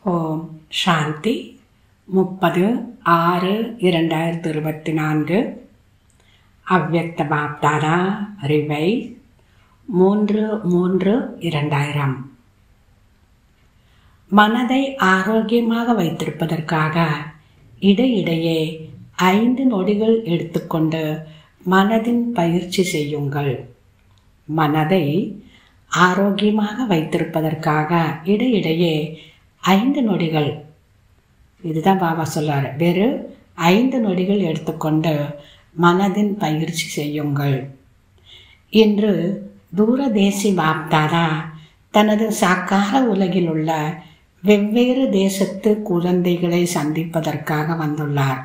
ஓம் சாந்தி முப்பது ஆறு இரண்டாயிரத்தி இருபத்தி நான்கு அவ்வக்த பாப்தாரா ரிவை மூன்று மூன்று இரண்டாயிரம் மனதை ஆரோக்கியமாக வைத்திருப்பதற்காக இடையிடையே ஐந்து நொடிகள் எடுத்துக்கொண்டு மனதின் பயிற்சி செய்யுங்கள் மனதை ஆரோக்கியமாக வைத்திருப்பதற்காக இடையிடையே ஐந்து நொடிகள் இதுதான் பாபா சொல்லார் வெறும் ஐந்து நொடிகள் எடுத்துக்கொண்டு மனதின் பயிற்சி செய்யுங்கள் இன்று தூரதேசி பாப்தாதா தனது சாக்கார உலகில் உள்ள வெவ்வேறு தேசத்து குழந்தைகளை சந்திப்பதற்காக வந்துள்ளார்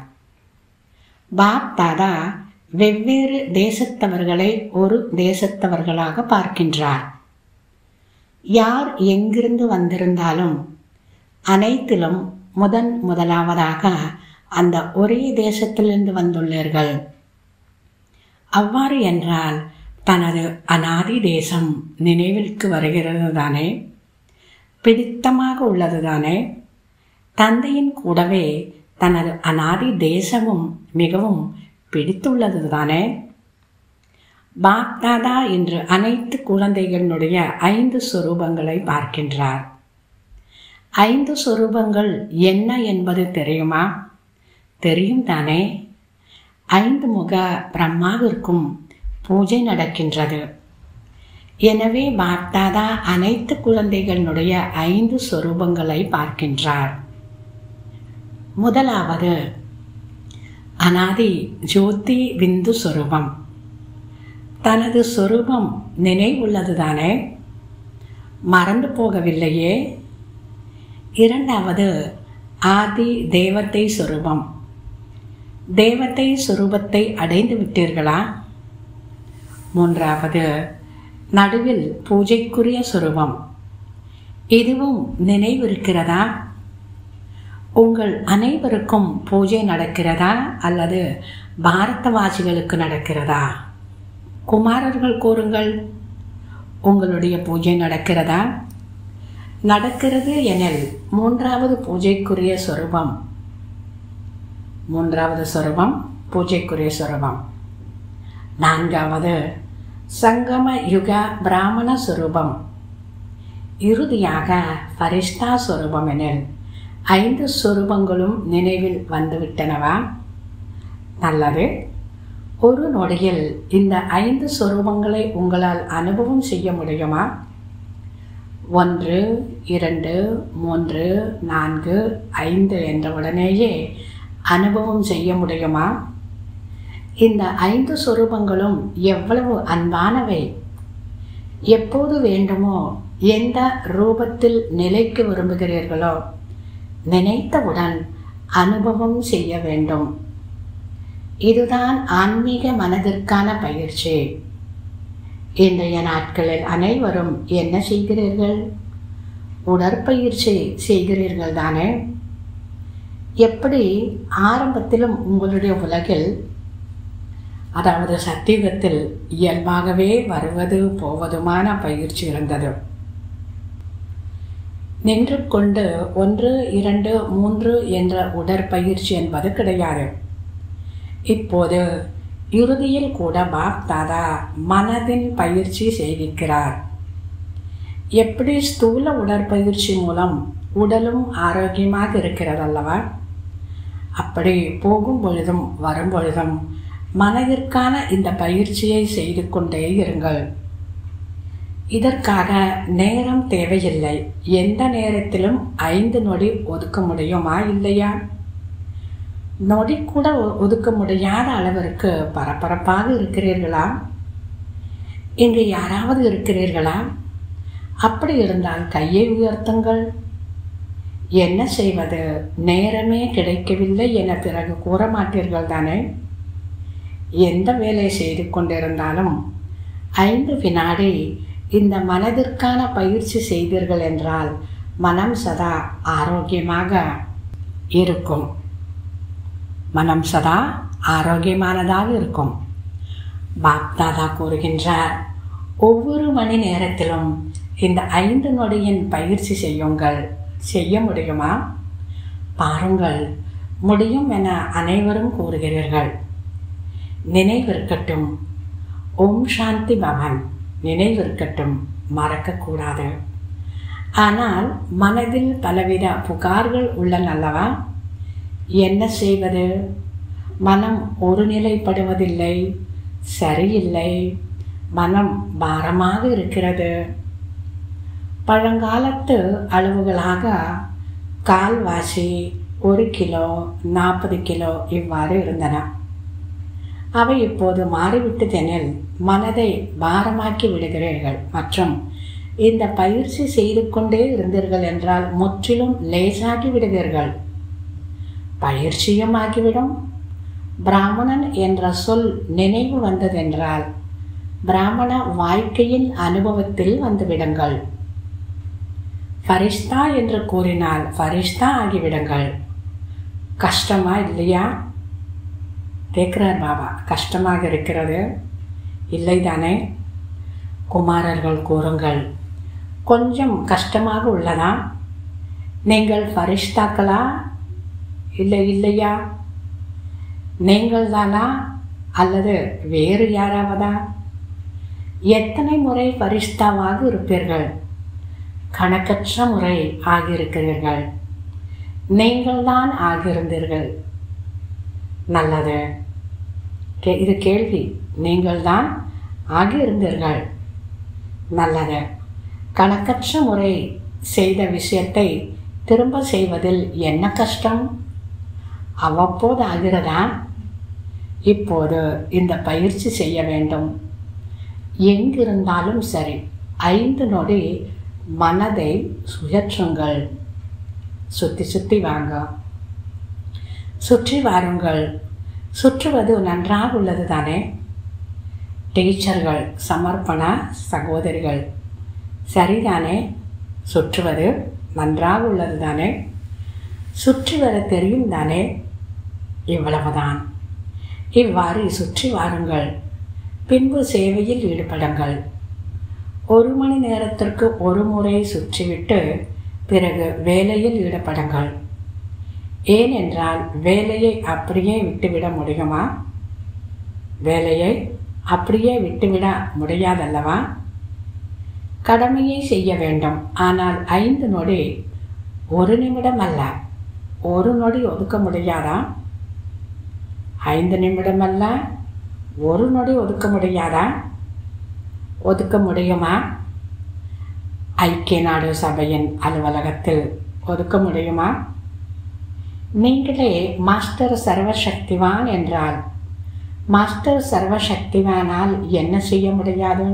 பாப்தாதா வெவ்வேறு தேசத்தவர்களை ஒரு தேசத்தவர்களாக பார்க்கின்றார் யார் எங்கிருந்து வந்திருந்தாலும் அனைத்திலும் முதன் முதலாவதாக அந்த ஒரே தேசத்திலிருந்து வந்துள்ளீர்கள் அவ்வாறு என்றால் தனது அனாதி தேசம் நினைவிற்கு வருகிறது தானே பிடித்தமாக உள்ளது தானே தந்தையின் கூடவே தனது அனாதி தேசமும் மிகவும் பிடித்துள்ளது தானே பாப்தாதா என்று அனைத்து குழந்தைகளுடைய ஐந்து சொரூபங்களை பார்க்கின்றார் ஐந்து சொரூபங்கள் என்ன என்பது தெரியுமா தெரியும் தானே ஐந்து முக பிரம்மாவிற்கும் பூஜை நடக்கின்றது எனவே பாப்தாதா அனைத்து குழந்தைகளுடைய ஐந்து சொரூபங்களை பார்க்கின்றார் முதலாவது அனாதி ஜோதி விந்து சொரூபம் தனது சொரூபம் நினைவுள்ளது தானே மறந்து போகவில்லையே இரண்டாவது ஆதி தேவத்தை சொரூபம் தேவத்தை சொரூபத்தை அடைந்து விட்டீர்களா மூன்றாவது நடுவில் பூஜைக்குரிய சொரூபம் இதுவும் நினைவிருக்கிறதா உங்கள் அனைவருக்கும் பூஜை நடக்கிறதா அல்லது பாரதவாசிகளுக்கு நடக்கிறதா குமாரர்கள் கூறுங்கள் உங்களுடைய பூஜை நடக்கிறதா நடக்கிறது எனில் மூன்றாவது பூஜைக்குரிய சொரூபம் மூன்றாவது சொரூபம் பூஜைக்குரிய சொரூபம் நான்காவது சங்கம யுக பிராமண சொரூபம் இறுதியாக பரிஷ்டா சொரூபம் எனில் ஐந்து சொரூபங்களும் நினைவில் வந்துவிட்டனவா நல்லது ஒரு நொடியில் இந்த ஐந்து சொரூபங்களை உங்களால் அனுபவம் செய்ய முடியுமா ஒன்று இரண்டு மூன்று நான்கு ஐந்து என்ற உடனேயே அனுபவம் செய்ய முடியுமா இந்த ஐந்து சொரூபங்களும் எவ்வளவு அன்பானவை எப்போது வேண்டுமோ எந்த ரூபத்தில் நிலைக்கு விரும்புகிறீர்களோ நினைத்தவுடன் அனுபவம் செய்ய வேண்டும் இதுதான் ஆன்மீக மனதிற்கான பயிற்சி இன்றைய நாட்களில் அனைவரும் என்ன செய்கிறீர்கள் உடற்பயிற்சி செய்கிறீர்கள் தானே எப்படி ஆரம்பத்திலும் உங்களுடைய உலகில் அதாவது சத்தியத்தில் இயல்பாகவே வருவது போவதுமான பயிற்சி இருந்தது நின்று கொண்டு ஒன்று இரண்டு மூன்று என்ற உடற்பயிற்சி என்பது கிடையாது இப்போது இறுதியில் கூட பாப் தாதா மனதின் பயிற்சி செய்திருக்கிறார் எப்படி ஸ்தூல உடற்பயிற்சி மூலம் உடலும் ஆரோக்கியமாக இருக்கிறது அல்லவா அப்படி போகும் பொழுதும் வரும் பொழுதும் மனதிற்கான இந்த பயிற்சியை செய்து கொண்டே இருங்கள் இதற்காக நேரம் தேவையில்லை எந்த நேரத்திலும் ஐந்து நொடி ஒதுக்க முடியுமா இல்லையா நொடி கூட ஒதுக்க முடியாத அளவிற்கு பரபரப்பாக இருக்கிறீர்களா இங்கு யாராவது இருக்கிறீர்களா அப்படி இருந்தால் கையை உயர்த்துங்கள் என்ன செய்வது நேரமே கிடைக்கவில்லை என பிறகு கூற மாட்டீர்கள் தானே எந்த வேலை செய்து கொண்டிருந்தாலும் ஐந்து வினாடி இந்த மனதிற்கான பயிற்சி செய்தீர்கள் என்றால் மனம் சதா ஆரோக்கியமாக இருக்கும் மனம் சதா ஆரோக்கியமானதாக இருக்கும் பாப்தாதா கூறுகின்றார் ஒவ்வொரு மணி நேரத்திலும் இந்த ஐந்து நொடியின் பயிற்சி செய்யுங்கள் செய்ய முடியுமா பாருங்கள் முடியும் என அனைவரும் கூறுகிறீர்கள் நினைவிருக்கட்டும் ஓம் சாந்தி பவன் நினைவிருக்கட்டும் மறக்கக்கூடாது ஆனால் மனதில் பலவித புகார்கள் உள்ளன அல்லவா என்ன செய்வது மனம் ஒருநிலைப்படுவதில்லை சரியில்லை மனம் பாரமாக இருக்கிறது பழங்காலத்து அளவுகளாக கால்வாசி ஒரு கிலோ நாற்பது கிலோ இவ்வாறு இருந்தன அவை இப்போது மாறிவிட்டதெனில் மனதை பாரமாக்கி விடுகிறீர்கள் மற்றும் இந்த பயிற்சி செய்து கொண்டே இருந்தீர்கள் என்றால் முற்றிலும் லேசாகி விடுவீர்கள் பயிற்சியும் ஆகிவிடும் பிராமணன் என்ற சொல் நினைவு வந்ததென்றால் பிராமண வாழ்க்கையின் அனுபவத்தில் வந்துவிடுங்கள் ஃபரிஷ்தா என்று கூறினால் ஃபரிஷ்தா ஆகிவிடுங்கள் கஷ்டமா இல்லையா கேட்குறார் பாபா கஷ்டமாக இருக்கிறது இல்லை தானே குமாரர்கள் கூறுங்கள் கொஞ்சம் கஷ்டமாக உள்ளதா நீங்கள் ஃபரிஷ்தாக்களா இல்லை இல்லையா நீங்கள் தானா அல்லது வேறு யாராவதா எத்தனை முறை பரிஷ்தாவாக இருப்பீர்கள் கணக்கற்ற முறை ஆகியிருக்கிறீர்கள் நீங்கள்தான் ஆகியிருந்தீர்கள் நல்லது கே இது கேள்வி நீங்கள்தான் ஆகியிருந்தீர்கள் நல்லது கணக்கற்ற முறை செய்த விஷயத்தை திரும்ப செய்வதில் என்ன கஷ்டம் அவ்வப்போது ஆகிறதா இப்போது இந்த பயிற்சி செய்ய வேண்டும் எங்கிருந்தாலும் சரி ஐந்து நொடி மனதை சுழற்றுங்கள் சுற்றி சுற்றி வாங்க சுற்றி வாருங்கள் சுற்றுவது நன்றாக உள்ளது தானே டீச்சர்கள் சமர்ப்பண சகோதரிகள் சரிதானே சுற்றுவது நன்றாக உள்ளது தானே சுற்றி வர தெரியும் தானே இவ்வளவுதான் இவ்வாறு சுற்றி வாருங்கள் பின்பு சேவையில் ஈடுபடுங்கள் ஒரு மணி நேரத்திற்கு ஒரு முறை சுற்றிவிட்டு பிறகு வேலையில் ஈடுபடுங்கள் ஏனென்றால் வேலையை அப்படியே விட்டுவிட முடியுமா வேலையை அப்படியே விட்டுவிட முடியாதல்லவா கடமையை செய்ய வேண்டும் ஆனால் ஐந்து நொடி ஒரு நிமிடம் அல்ல ஒரு நொடி ஒதுக்க முடியாதா ஐந்து நிமிடம் அல்ல ஒரு நொடி ஒதுக்க முடியாதா ஒதுக்க முடியுமா ஐக்கிய நாடு சபையின் அலுவலகத்தில் ஒதுக்க முடியுமா நீங்களே மாஸ்டர் சர்வசக்திவான் என்றால் மாஸ்டர் சர்வசக்திவானால் என்ன செய்ய முடியாது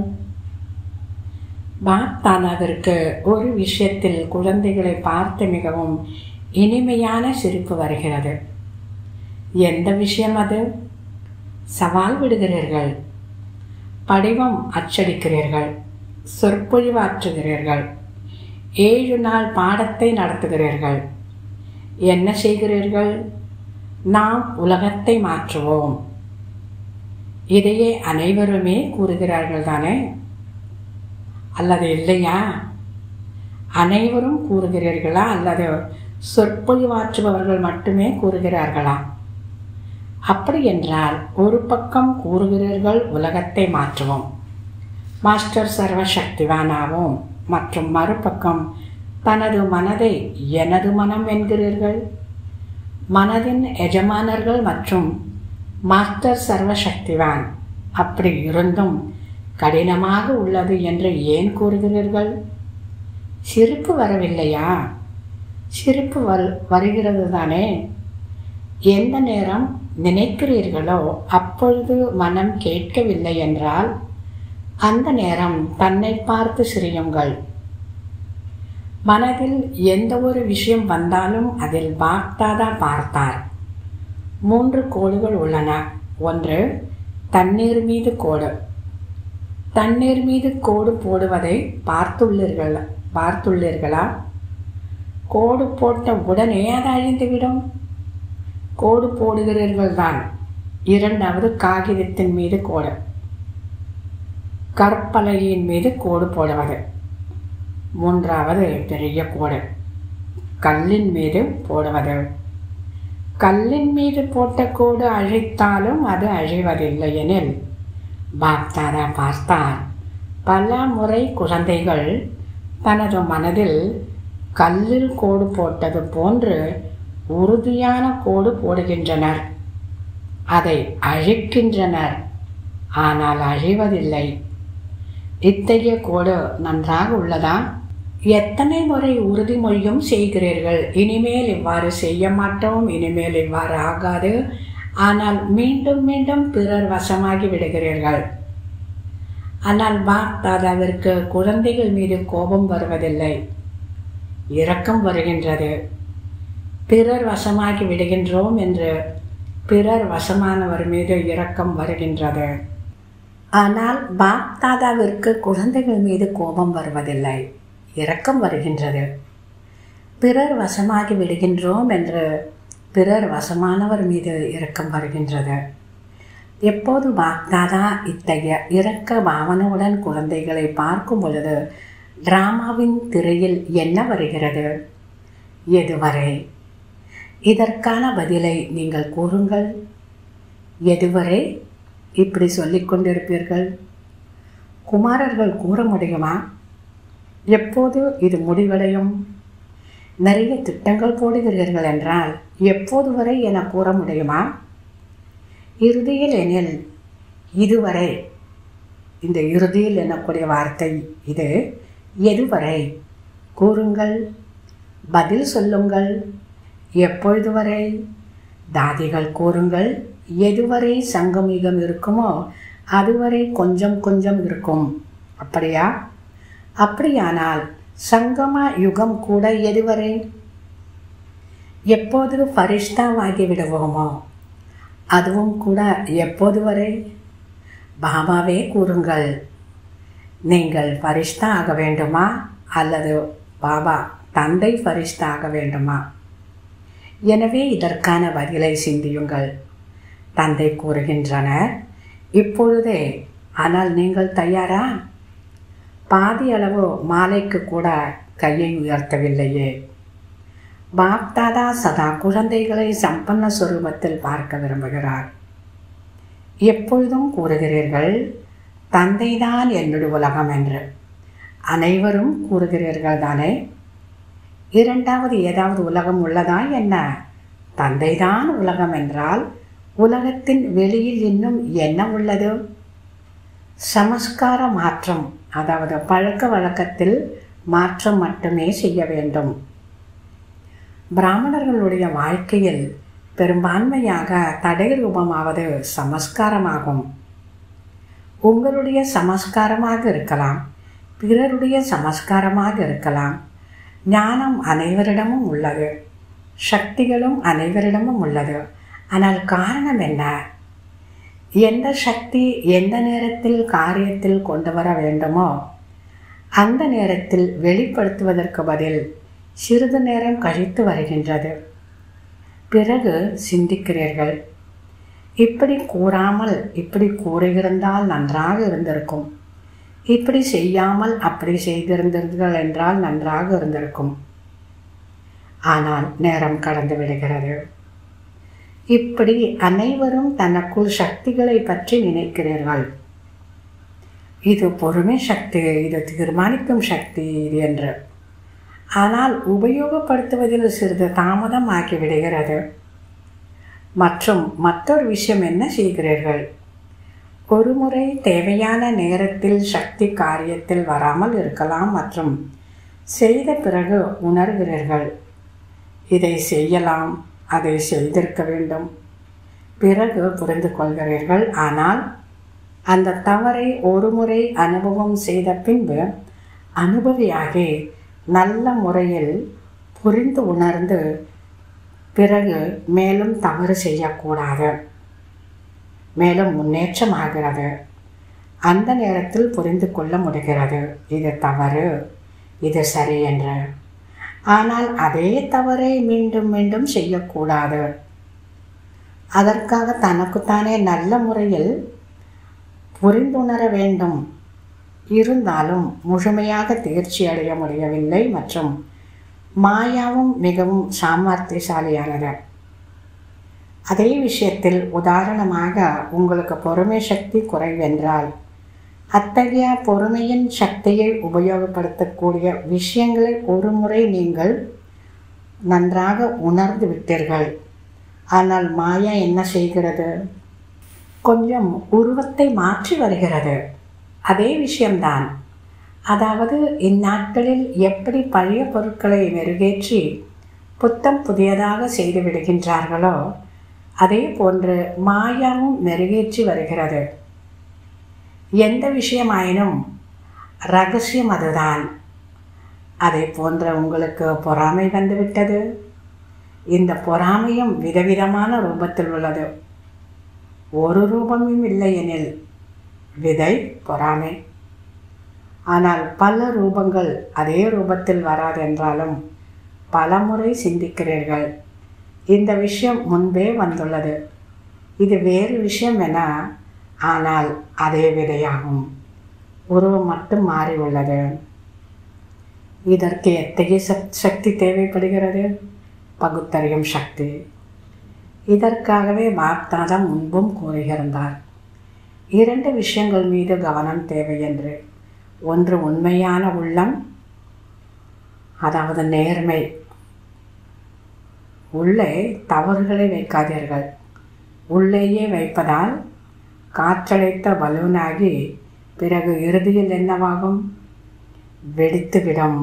பாப்தானாவிற்கு ஒரு விஷயத்தில் குழந்தைகளை பார்த்து மிகவும் இனிமையான சிரிப்பு வருகிறது எந்த விஷயம் அது சவால் விடுகிறீர்கள் படிவம் அச்சடிக்கிறீர்கள் சொற்பொழிவாற்றுகிறீர்கள் ஏழு நாள் பாடத்தை நடத்துகிறீர்கள் என்ன செய்கிறீர்கள் நாம் உலகத்தை மாற்றுவோம் இதையே அனைவருமே கூறுகிறார்கள் தானே அல்லது இல்லையா அனைவரும் கூறுகிறீர்களா அல்லது சொற்பொழிவாற்றுபவர்கள் மட்டுமே கூறுகிறார்களா அப்படி என்றால் ஒரு பக்கம் கூறுகிறீர்கள் உலகத்தை மாற்றுவோம் மாஸ்டர் சர்வசக்திவானாவோம் மற்றும் மறுபக்கம் தனது மனதை எனது மனம் என்கிறீர்கள் மனதின் எஜமானர்கள் மற்றும் மாஸ்டர் சர்வசக்திவான் அப்படி இருந்தும் கடினமாக உள்ளது என்று ஏன் கூறுகிறீர்கள் சிரிப்பு வரவில்லையா சிரிப்பு வர் வருகிறது தானே எந்த நேரம் நினைக்கிறீர்களோ அப்பொழுது மனம் கேட்கவில்லை என்றால் அந்த நேரம் தன்னை பார்த்து சிரியுங்கள் மனதில் எந்த ஒரு விஷயம் வந்தாலும் அதில் பாக்தாதா பார்த்தார் மூன்று கோடுகள் உள்ளன ஒன்று தண்ணீர் மீது கோடு தண்ணீர் மீது கோடு போடுவதை பார்த்துள்ளீர்கள் பார்த்துள்ளீர்களா கோடு போட்ட உடனே அது அழிந்துவிடும் கோடு போடுகிறீர்கள் தான் இரண்டாவது காகிதத்தின் மீது கோடு கற்பலகையின் மீது கோடு போடுவது மூன்றாவது பெரிய கோடு கல்லின் மீது போடுவது கல்லின் மீது போட்ட கோடு அழித்தாலும் அது அழிவதில்லை எனில் பாப்தாரா பார்த்தார் பல முறை குழந்தைகள் தனது மனதில் கல்லில் கோடு போட்டது போன்று உறுதியான கோடு போடுகின்றனர் அதை அழிக்கின்றனர் ஆனால் அழிவதில்லை இத்தகைய கோடு நன்றாக உள்ளதா எத்தனை முறை உறுதிமொழியும் செய்கிறீர்கள் இனிமேல் இவ்வாறு செய்ய மாட்டோம் இனிமேல் இவ்வாறு ஆகாது ஆனால் மீண்டும் மீண்டும் பிறர் வசமாகி விடுகிறீர்கள் ஆனால் பாப் தாதாவிற்கு குழந்தைகள் மீது கோபம் வருவதில்லை இரக்கம் வருகின்றது பிறர் வசமாகி விடுகின்றோம் என்று பிறர் வசமானவர் மீது இரக்கம் வருகின்றது ஆனால் பாப் தாதாவிற்கு குழந்தைகள் மீது கோபம் வருவதில்லை இரக்கம் வருகின்றது பிறர் வசமாகி விடுகின்றோம் என்று பிறர் வசமானவர் மீது இரக்கம் வருகின்றது எப்போது பாக்தாதா இத்தகைய இரக்க பாவனையுடன் குழந்தைகளை பார்க்கும் பொழுது டிராமாவின் திரையில் என்ன வருகிறது எதுவரை இதற்கான பதிலை நீங்கள் கூறுங்கள் எதுவரை இப்படி சொல்லிக் கொண்டிருப்பீர்கள் குமாரர்கள் கூற முடியுமா எப்போது இது முடிவடையும் நிறைய திட்டங்கள் போடுகிறீர்கள் என்றால் எப்போது வரை என கூற முடியுமா இறுதியில் எனில் இதுவரை இந்த இறுதியில் எனக்கூடிய வார்த்தை இது எதுவரை கூறுங்கள் பதில் சொல்லுங்கள் எப்பொழுது வரை தாதிகள் கூறுங்கள் எதுவரை சங்கமிகம் இருக்குமோ அதுவரை கொஞ்சம் கொஞ்சம் இருக்கும் அப்படியா அப்படியானால் சங்கம யுகம் கூட எதுவரை எப்போது பரிஷ்டாவாகி விடுவோமோ அதுவும் கூட எப்போது வரை பாபாவே கூறுங்கள் நீங்கள் பரிஷ்டா ஆக வேண்டுமா அல்லது பாபா தந்தை பரிஷ்டா ஆக வேண்டுமா எனவே இதற்கான பதிலை சிந்தியுங்கள் தந்தை கூறுகின்றனர் இப்பொழுதே ஆனால் நீங்கள் தயாரா பாதி அளவு மாலைக்கு கூட கையை உயர்த்தவில்லையே பாப்தாதா சதா குழந்தைகளை சம்பன்ன சுரூபத்தில் பார்க்க விரும்புகிறார் எப்பொழுதும் கூறுகிறீர்கள் தந்தைதான் என்னுடைய உலகம் என்று அனைவரும் கூறுகிறீர்கள் தானே இரண்டாவது ஏதாவது உலகம் உள்ளதா என்ன தந்தைதான் உலகம் என்றால் உலகத்தின் வெளியில் இன்னும் என்ன உள்ளது சமஸ்கார மாற்றம் அதாவது பழக்க வழக்கத்தில் மாற்றம் மட்டுமே செய்ய வேண்டும் பிராமணர்களுடைய வாழ்க்கையில் பெரும்பான்மையாக தடை ரூபமாவது சமஸ்காரமாகும் உங்களுடைய சமஸ்காரமாக இருக்கலாம் பிறருடைய சமஸ்காரமாக இருக்கலாம் ஞானம் அனைவரிடமும் உள்ளது சக்திகளும் அனைவரிடமும் உள்ளது ஆனால் காரணம் என்ன எந்த சக்தி எந்த நேரத்தில் காரியத்தில் கொண்டு வர வேண்டுமோ அந்த நேரத்தில் வெளிப்படுத்துவதற்கு பதில் சிறிது நேரம் கழித்து வருகின்றது பிறகு சிந்திக்கிறீர்கள் இப்படி கூறாமல் இப்படி கூறியிருந்தால் நன்றாக இருந்திருக்கும் இப்படி செய்யாமல் அப்படி செய்திருந்தீர்கள் என்றால் நன்றாக இருந்திருக்கும் ஆனால் நேரம் கடந்து விடுகிறது இப்படி அனைவரும் தனக்குள் சக்திகளை பற்றி நினைக்கிறீர்கள் இது பொறுமை சக்தி இது தீர்மானிக்கும் சக்தி இது என்று ஆனால் உபயோகப்படுத்துவதில் சிறிது தாமதம் ஆகிவிடுகிறது மற்றும் மற்றொரு விஷயம் என்ன செய்கிறீர்கள் ஒரு முறை தேவையான நேரத்தில் சக்தி காரியத்தில் வராமல் இருக்கலாம் மற்றும் செய்த பிறகு உணர்கிறீர்கள் இதை செய்யலாம் அதை செய்திருக்க வேண்டும் பிறகு புரிந்து கொள்கிறீர்கள் ஆனால் அந்த தவறை ஒரு முறை அனுபவம் செய்த பின்பு அனுபவியாகி நல்ல முறையில் புரிந்து உணர்ந்து பிறகு மேலும் தவறு செய்யக்கூடாது மேலும் முன்னேற்றம் ஆகிறது அந்த நேரத்தில் புரிந்து கொள்ள முடிகிறது இது தவறு இது சரி என்று ஆனால் அதே தவறை மீண்டும் மீண்டும் செய்யக்கூடாது அதற்காக தனக்குத்தானே நல்ல முறையில் புரிந்துணர வேண்டும் இருந்தாலும் முழுமையாக தேர்ச்சி அடைய முடியவில்லை மற்றும் மாயாவும் மிகவும் சாமர்த்தியசாலியானது அதே விஷயத்தில் உதாரணமாக உங்களுக்கு பொறுமை சக்தி குறைவென்றால் அத்தகைய பொறுமையின் சக்தியை உபயோகப்படுத்தக்கூடிய விஷயங்களை ஒரு முறை நீங்கள் நன்றாக உணர்ந்து விட்டீர்கள் ஆனால் மாயா என்ன செய்கிறது கொஞ்சம் உருவத்தை மாற்றி வருகிறது அதே விஷயம்தான் அதாவது இந்நாட்களில் எப்படி பழைய பொருட்களை மெருகேற்றி புத்தம் புதியதாக செய்து விடுகின்றார்களோ அதே போன்று மாயாவும் மெருகேற்றி வருகிறது எந்த விஷயமாயினும் ரகசியம் அதுதான் அதே போன்ற உங்களுக்கு பொறாமை வந்துவிட்டது இந்த பொறாமையும் விதவிதமான ரூபத்தில் உள்ளது ஒரு ரூபமும் இல்லை எனில் விதை பொறாமை ஆனால் பல ரூபங்கள் அதே ரூபத்தில் வராதென்றாலும் பலமுறை சிந்திக்கிறீர்கள் இந்த விஷயம் முன்பே வந்துள்ளது இது வேறு விஷயம் என ஆனால் அதே விதையாகும் உருவம் மட்டும் மாறி உள்ளது இதற்கு எத்தகைய சக் சக்தி தேவைப்படுகிறது பகுத்தறியும் சக்தி இதற்காகவே பாப்தாதா முன்பும் கூறியிருந்தார் இரண்டு விஷயங்கள் மீது கவனம் தேவை என்று ஒன்று உண்மையான உள்ளம் அதாவது நேர்மை உள்ளே தவறுகளை வைக்காதீர்கள் உள்ளேயே வைப்பதால் காற்றடைத்த பலூனாகி பிறகு இறுதியில் என்னவாகும் வெடித்துவிடும்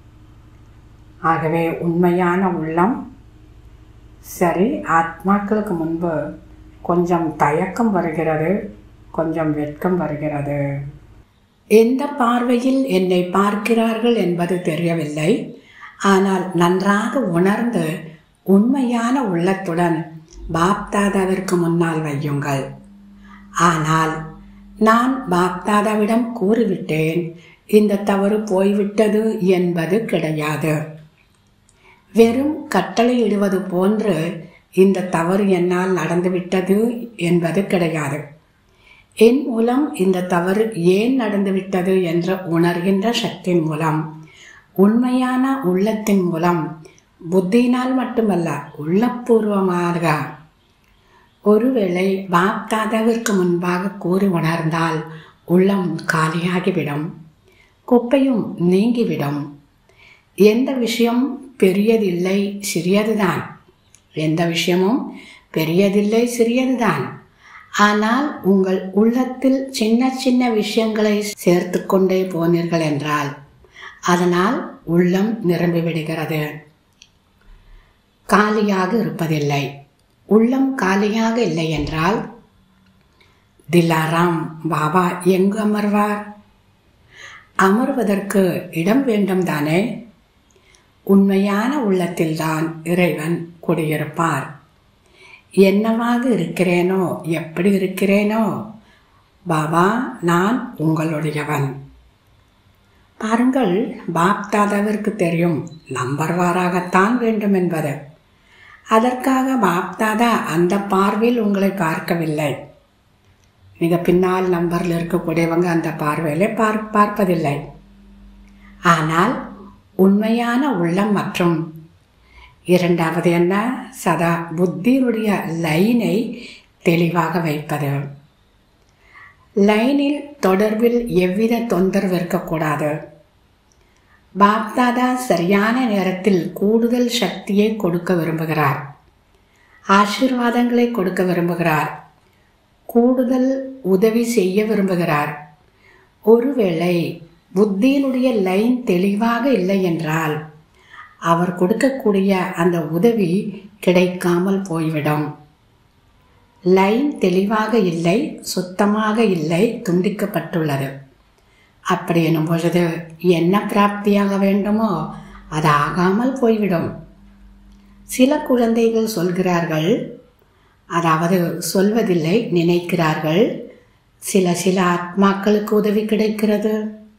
ஆகவே உண்மையான உள்ளம் சரி ஆத்மாக்களுக்கு முன்பு கொஞ்சம் தயக்கம் வருகிறது கொஞ்சம் வெட்கம் வருகிறது எந்த பார்வையில் என்னை பார்க்கிறார்கள் என்பது தெரியவில்லை ஆனால் நன்றாக உணர்ந்து உண்மையான உள்ளத்துடன் பாப்தாதாவிற்கு முன்னால் வையுங்கள் ஆனால் நான் பாப்தாதாவிடம் கூறிவிட்டேன் இந்த தவறு போய்விட்டது என்பது கிடையாது வெறும் கட்டளையிடுவது போன்று இந்த தவறு என்னால் நடந்துவிட்டது என்பது கிடையாது என் மூலம் இந்த தவறு ஏன் நடந்துவிட்டது என்ற உணர்கின்ற சக்தி மூலம் உண்மையான உள்ளத்தின் மூலம் புத்தியினால் மட்டுமல்ல உள்ளபூர்வமாக ஒருவேளை பாப்தாதாவிற்கு முன்பாக கூறி உணர்ந்தால் உள்ளம் காலியாகிவிடும் குப்பையும் நீங்கிவிடும் எந்த விஷயம் பெரியதில்லை சிறியதுதான் எந்த விஷயமும் பெரியதில்லை சிறியதுதான் ஆனால் உங்கள் உள்ளத்தில் சின்ன சின்ன விஷயங்களை சேர்த்து கொண்டே போனீர்கள் என்றால் அதனால் உள்ளம் நிரம்பிவிடுகிறது காலியாக இருப்பதில்லை உள்ளம் காலியாக இல்லை என்றால் திலாராம் பாபா எங்கு அமர்வார் அமர்வதற்கு இடம் வேண்டும் தானே உண்மையான உள்ளத்தில்தான் இறைவன் குடியிருப்பார் என்னவாக இருக்கிறேனோ எப்படி இருக்கிறேனோ பாபா நான் உங்களுடையவன் பாருங்கள் பாப்தாதாவிற்கு தெரியும் நம்பர்வாராகத்தான் வேண்டும் என்பது அதற்காக பாப்தாதா அந்த பார்வையில் உங்களை பார்க்கவில்லை மிக பின்னால் நம்பரில் இருக்கக்கூடியவங்க அந்த பார்வையில் பார் பார்ப்பதில்லை ஆனால் உண்மையான உள்ளம் மற்றும் இரண்டாவது என்ன சதா புத்தியுடைய லைனை தெளிவாக வைப்பது லைனில் தொடர்பில் எவ்வித தொந்தரவு இருக்கக்கூடாது பாப்தாதா சரியான நேரத்தில் கூடுதல் சக்தியை கொடுக்க விரும்புகிறார் ஆசீர்வாதங்களை கொடுக்க விரும்புகிறார் கூடுதல் உதவி செய்ய விரும்புகிறார் ஒருவேளை புத்தியினுடைய லைன் தெளிவாக இல்லை என்றால் அவர் கொடுக்கக்கூடிய அந்த உதவி கிடைக்காமல் போய்விடும் லைன் தெளிவாக இல்லை சுத்தமாக இல்லை துண்டிக்கப்பட்டுள்ளது அப்படி எனும் பொழுது என்ன பிராப்தியாக வேண்டுமோ அது ஆகாமல் போய்விடும் சில குழந்தைகள் சொல்கிறார்கள் அதாவது சொல்வதில்லை நினைக்கிறார்கள் சில சில ஆத்மாக்களுக்கு உதவி கிடைக்கிறது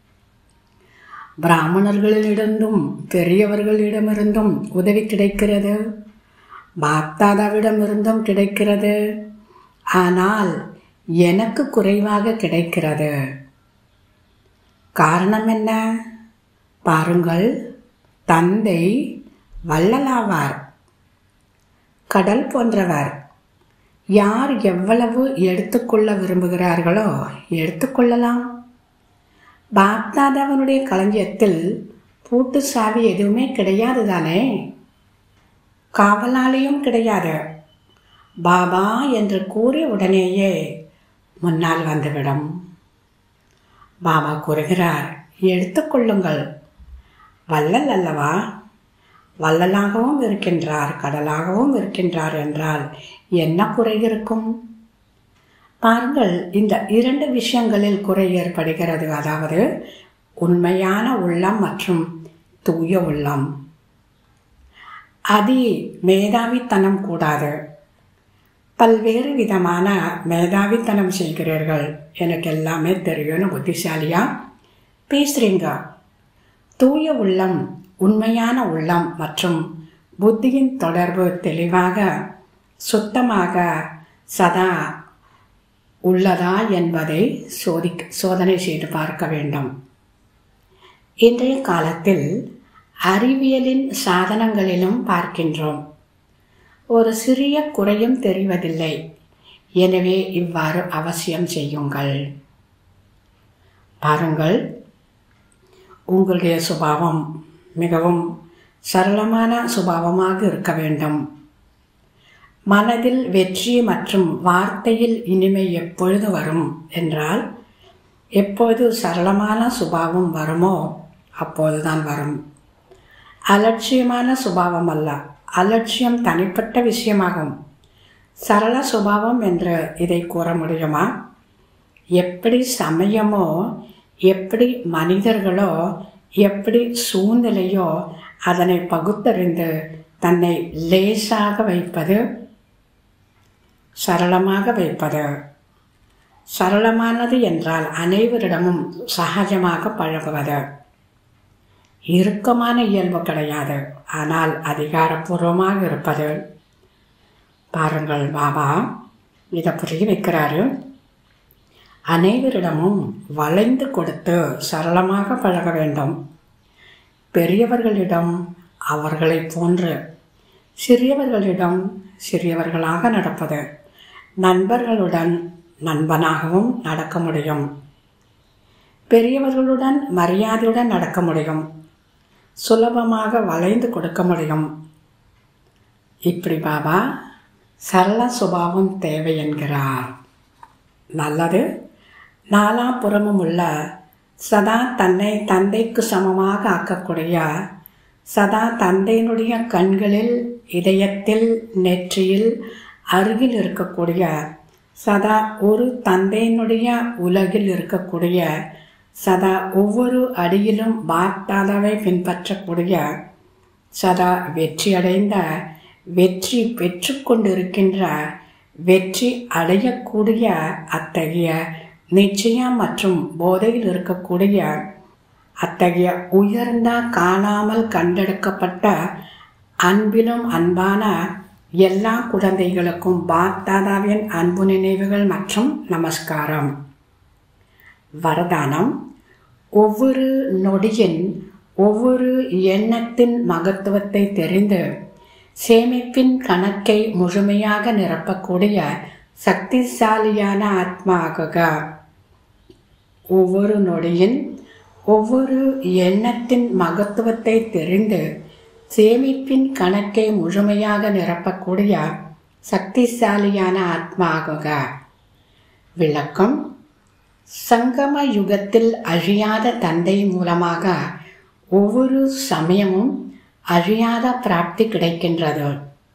பிராமணர்களிடந்தும் பெரியவர்களிடமிருந்தும் உதவி கிடைக்கிறது பாப்தாதாவிடமிருந்தும் கிடைக்கிறது ஆனால் எனக்கு குறைவாக கிடைக்கிறது காரணம் என்ன பாருங்கள் தந்தை வள்ளலாவார் கடல் போன்றவர் யார் எவ்வளவு எடுத்துக்கொள்ள விரும்புகிறார்களோ எடுத்துக்கொள்ளலாம் பாப்தாதாவனுடைய களஞ்சியத்தில் பூட்டு சாவி எதுவுமே கிடையாது தானே காவலாலையும் கிடையாது பாபா என்று கூறிய உடனேயே முன்னால் வந்துவிடும் பாபா கூறுகிறார் எடுத்துக்கொள்ளுங்கள் வள்ளல் அல்லவா வள்ளலாகவும் இருக்கின்றார் கடலாகவும் இருக்கின்றார் என்றால் என்ன குறை இருக்கும் பாருங்கள் இந்த இரண்டு விஷயங்களில் குறை ஏற்படுகிறது அதாவது உண்மையான உள்ளம் மற்றும் தூய உள்ளம் அதி மேதாவித்தனம் கூடாது பல்வேறு விதமான மேதாவித்தனம் செய்கிறீர்கள் எனக்கு எல்லாமே தெரியும்னு புத்திசாலியா பேசுறீங்க தூய உள்ளம் உண்மையான உள்ளம் மற்றும் புத்தியின் தொடர்பு தெளிவாக சுத்தமாக சதா உள்ளதா என்பதை சோதி சோதனை செய்து பார்க்க வேண்டும் இன்றைய காலத்தில் அறிவியலின் சாதனங்களிலும் பார்க்கின்றோம் ஒரு சிறிய குறையும் தெரிவதில்லை எனவே இவ்வாறு அவசியம் செய்யுங்கள் பாருங்கள் உங்களுடைய சுபாவம் மிகவும் சரளமான சுபாவமாக இருக்க வேண்டும் மனதில் வெற்றி மற்றும் வார்த்தையில் இனிமை எப்பொழுது வரும் என்றால் எப்போது சரளமான சுபாவம் வருமோ அப்போதுதான் வரும் அலட்சியமான சுபாவம் அல்ல அலட்சியம் தனிப்பட்ட விஷயமாகும் சரள சுபாவம் என்று இதை கூற முடியுமா எப்படி சமயமோ எப்படி மனிதர்களோ எப்படி சூழ்நிலையோ அதனை பகுத்தறிந்து தன்னை லேசாக வைப்பது சரளமாக வைப்பது சரளமானது என்றால் அனைவரிடமும் சகஜமாக பழகுவது இறுக்கமான இயல்பு கிடையாது ஆனால் அதிகாரப்பூர்வமாக இருப்பது பாருங்கள் பாபா இதை புரிய வைக்கிறாரு அனைவரிடமும் வளைந்து கொடுத்து சரளமாக பழக வேண்டும் பெரியவர்களிடம் அவர்களைப் போன்று சிறியவர்களிடம் சிறியவர்களாக நடப்பது நண்பர்களுடன் நண்பனாகவும் நடக்க முடியும் பெரியவர்களுடன் மரியாதையுடன் நடக்க முடியும் சுலபமாக வளைந்து கொடுக்க முடியும் இப்படி பாபா சரள சுபாவம் தேவை என்கிறார் நல்லது நாலாபுறமும் உள்ள சதா தன்னை தந்தைக்கு சமமாக ஆக்கக்கூடிய சதா தந்தையினுடைய கண்களில் இதயத்தில் நெற்றியில் அருகில் இருக்கக்கூடிய சதா ஒரு தந்தையினுடைய உலகில் இருக்கக்கூடிய சதா ஒவ்வொரு அடியிலும் பாப்தாதாவை பின்பற்றக்கூடிய சதா வெற்றியடைந்த வெற்றி பெற்று கொண்டிருக்கின்ற வெற்றி அடையக்கூடிய அத்தகைய நிச்சயம் மற்றும் போதையில் இருக்கக்கூடிய அத்தகைய உயர்ந்த காணாமல் கண்டெடுக்கப்பட்ட அன்பிலும் அன்பான எல்லா குழந்தைகளுக்கும் பாப்தாதாவின் அன்பு நினைவுகள் மற்றும் நமஸ்காரம் வரதானம் ஒவ்வொரு நொடியின் ஒவ்வொரு எண்ணத்தின் மகத்துவத்தை தெரிந்து சேமிப்பின் கணக்கை முழுமையாக நிரப்பக்கூடிய சக்திசாலியான ஆத்மாகுக ஒவ்வொரு நொடியின் ஒவ்வொரு எண்ணத்தின் மகத்துவத்தை தெரிந்து சேமிப்பின் கணக்கை முழுமையாக நிரப்பக்கூடிய சக்திசாலியான ஆத்மாகுக விளக்கம் சங்கம யுகத்தில் அழியாத தந்தை மூலமாக ஒவ்வொரு சமயமும் அழியாத பிராப்தி கிடைக்கின்றது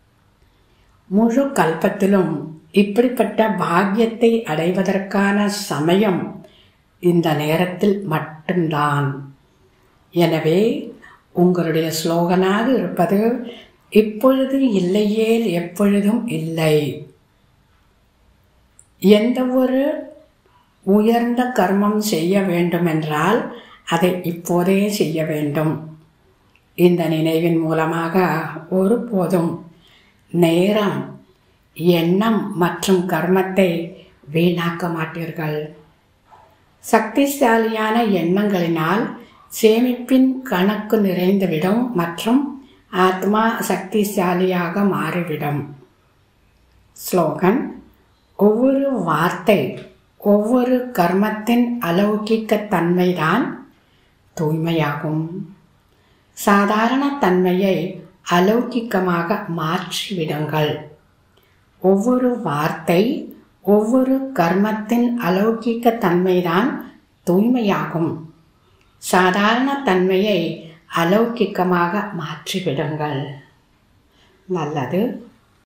முழு கல்பத்திலும் இப்படிப்பட்ட பாக்கியத்தை அடைவதற்கான சமயம் இந்த நேரத்தில் மட்டும்தான் எனவே உங்களுடைய ஸ்லோகனாக இருப்பது இப்பொழுது இல்லையேல் எப்பொழுதும் இல்லை எந்த ஒரு உயர்ந்த கர்மம் செய்ய வேண்டுமென்றால் அதை இப்போதே செய்ய வேண்டும் இந்த நினைவின் மூலமாக ஒருபோதும் நேரம் எண்ணம் மற்றும் கர்மத்தை வீணாக்க மாட்டீர்கள் சக்திசாலியான எண்ணங்களினால் சேமிப்பின் கணக்கு நிறைந்துவிடும் மற்றும் ஆத்மா சக்திசாலியாக மாறிவிடும் ஸ்லோகன் ஒவ்வொரு வார்த்தை ஒவ்வொரு கர்மத்தின் அலௌகிக்க தன்மைதான் தூய்மையாகும் சாதாரண தன்மையை அலௌகிக்கமாக மாற்றிவிடுங்கள் ஒவ்வொரு வார்த்தை ஒவ்வொரு கர்மத்தின் அலௌகிக்க தன்மைதான் தூய்மையாகும் சாதாரண தன்மையை அலௌகிக்கமாக மாற்றிவிடுங்கள் நல்லது